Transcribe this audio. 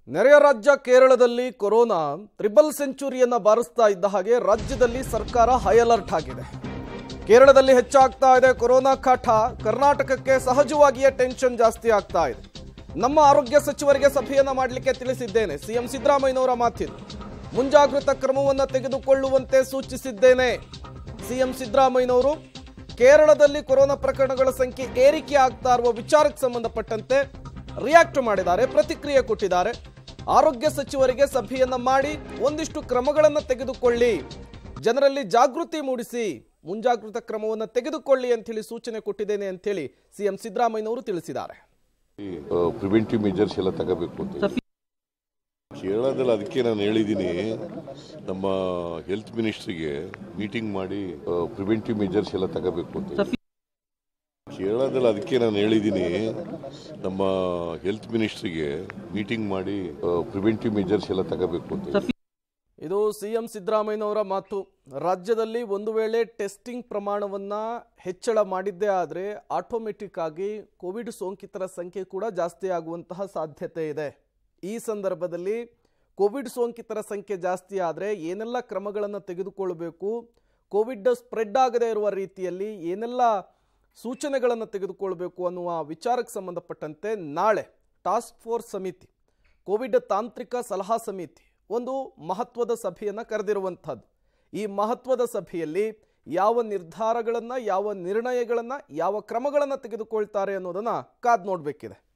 ನೆರೆಯ ರಾಜ್ಯ ಕೇರಳದಲ್ಲಿ ಕೊರೋನಾ ಟ್ರಿಬಲ್ ಸೆಂಚುರಿಯನ್ನ ಬಾರಿಸ್ತಾ ಇದ್ದ ಹಾಗೆ ರಾಜ್ಯದಲ್ಲಿ ಸರ್ಕಾರ ಹೈ ಅಲರ್ಟ್ ಆಗಿದೆ ಕೇರಳದಲ್ಲಿ ಹೆಚ್ಚಾಗ್ತಾ ಇದೆ ಕೊರೋನಾ ಕಾಟ ಕರ್ನಾಟಕಕ್ಕೆ ಸಹಜವಾಗಿಯೇ ಟೆನ್ಷನ್ ಜಾಸ್ತಿ ಆಗ್ತಾ ಇದೆ ನಮ್ಮ ಆರೋಗ್ಯ ಸಚಿವರಿಗೆ ಸಭೆಯನ್ನ ಮಾಡಲಿಕ್ಕೆ ತಿಳಿಸಿದ್ದೇನೆ ಸಿಎಂ ಸಿದ್ದರಾಮಯ್ಯನವರ ಮಾತಿದು ಮುಂಜಾಗೃತಾ ಕ್ರಮವನ್ನು ತೆಗೆದುಕೊಳ್ಳುವಂತೆ ಸೂಚಿಸಿದ್ದೇನೆ ಸಿಎಂ ಸಿದ್ದರಾಮಯ್ಯನವರು ಕೇರಳದಲ್ಲಿ ಕೊರೋನಾ ಪ್ರಕರಣಗಳ ಸಂಖ್ಯೆ ಏರಿಕೆ ಆಗ್ತಾ ಇರುವ ವಿಚಾರಕ್ಕೆ ಸಂಬಂಧಪಟ್ಟಂತೆ ರಿಯಾಕ್ಟ್ ಮಾಡಿದ್ದಾರೆ ಪ್ರತಿಕ್ರಿಯೆ ಕೊಟ್ಟಿದ್ದಾರೆ ಆರೋಗ್ಯ ಸಚಿವರಿಗೆ ಸಭೆಯನ್ನ ಮಾಡಿ ಒಂದಿಷ್ಟು ಕ್ರಮಗಳನ್ನು ತೆಗೆದುಕೊಳ್ಳಿ ಜನರಲ್ಲಿ ಜಾಗೃತಿ ಮೂಡಿಸಿ ಮುಂಜಾಗೃತಾ ಕ್ರಮವನ್ನು ತೆಗೆದುಕೊಳ್ಳಿ ಅಂತೇಳಿ ಸೂಚನೆ ಕೊಟ್ಟಿದ್ದೇನೆ ಅಂತೇಳಿ ಸಿಎಂ ಸಿದ್ದರಾಮಯ್ಯನವರು ತಿಳಿಸಿದ್ದಾರೆ ಪ್ರಿವೆಂಟಿವ್ ಮೆಜರ್ಸ್ ಎಲ್ಲ ತಗೋಬೇಕು ಅಂತ ಕೇರಳದಲ್ಲಿ ಅದಕ್ಕೆ ನಾನು ಹೇಳಿದ್ದೀನಿ ನಮ್ಮ ಹೆಲ್ತ್ ಮಿನಿಸ್ಟ್ರಿಗೆ ಮೀಟಿಂಗ್ ಮಾಡಿ ಪ್ರಿವೆಂಟಿವ್ ಮೆಜರ್ಸ್ ಎಲ್ಲ ತಗೋಬೇಕು ಅಂತ ಕೇರಳದಲ್ಲಿ ಅದಕ್ಕೆ ನಾನು ಹೇಳಿದ್ದೀನಿ ನಮ್ಮ ಹೆಲ್ತ್ ಮಿನಿಸ್ಟ್ರಿಗೆ ಮೀಟಿಂಗ್ ಮಾಡಿ ಪ್ರಿವೆಂಟಿವ್ ಮೆಜರ್ಸ್ ಎಲ್ಲ ತಗೋಬೇಕು ಅಂತ ಇದು ಸಿಎಂ ಸಿದ್ದರಾಮಯ್ಯನವರ ಮಾತು ರಾಜ್ಯದಲ್ಲಿ ಒಂದು ವೇಳೆ ಟೆಸ್ಟಿಂಗ್ ಪ್ರಮಾಣವನ್ನ ಹೆಚ್ಚಳ ಮಾಡಿದ್ದೇ ಆದರೆ ಆಟೋಮೆಟಿಕ್ ಆಗಿ ಕೋವಿಡ್ ಸೋಂಕಿತರ ಸಂಖ್ಯೆ ಕೂಡ ಜಾಸ್ತಿ ಆಗುವಂತಹ ಸಾಧ್ಯತೆ ಇದೆ ಈ ಸಂದರ್ಭದಲ್ಲಿ ಕೋವಿಡ್ ಸೋಂಕಿತರ ಸಂಖ್ಯೆ ಜಾಸ್ತಿ ಆದರೆ ಏನೆಲ್ಲ ಕ್ರಮಗಳನ್ನು ತೆಗೆದುಕೊಳ್ಳಬೇಕು ಕೋವಿಡ್ ಸ್ಪ್ರೆಡ್ ಆಗದೇ ಇರುವ ರೀತಿಯಲ್ಲಿ ಏನೆಲ್ಲ ಸೂಚನೆಗಳನ್ನು ತೆಗೆದುಕೊಳ್ಬೇಕು ಅನ್ನುವ ವಿಚಾರಕ್ಕೆ ಸಂಬಂಧಪಟ್ಟಂತೆ ನಾಳೆ ಟಾಸ್ಕ್ ಫೋರ್ಸ್ ಸಮಿತಿ ಕೋವಿಡ್ ತಾಂತ್ರಿಕ ಸಲಹಾ ಸಮಿತಿ ಒಂದು ಮಹತ್ವದ ಸಭೆಯನ್ನು ಕರೆದಿರುವಂಥದ್ದು ಈ ಮಹತ್ವದ ಸಭೆಯಲ್ಲಿ ಯಾವ ನಿರ್ಧಾರಗಳನ್ನು ಯಾವ ನಿರ್ಣಯಗಳನ್ನು ಯಾವ ಕ್ರಮಗಳನ್ನು ತೆಗೆದುಕೊಳ್ತಾರೆ ಅನ್ನೋದನ್ನು ಕಾದು ನೋಡಬೇಕಿದೆ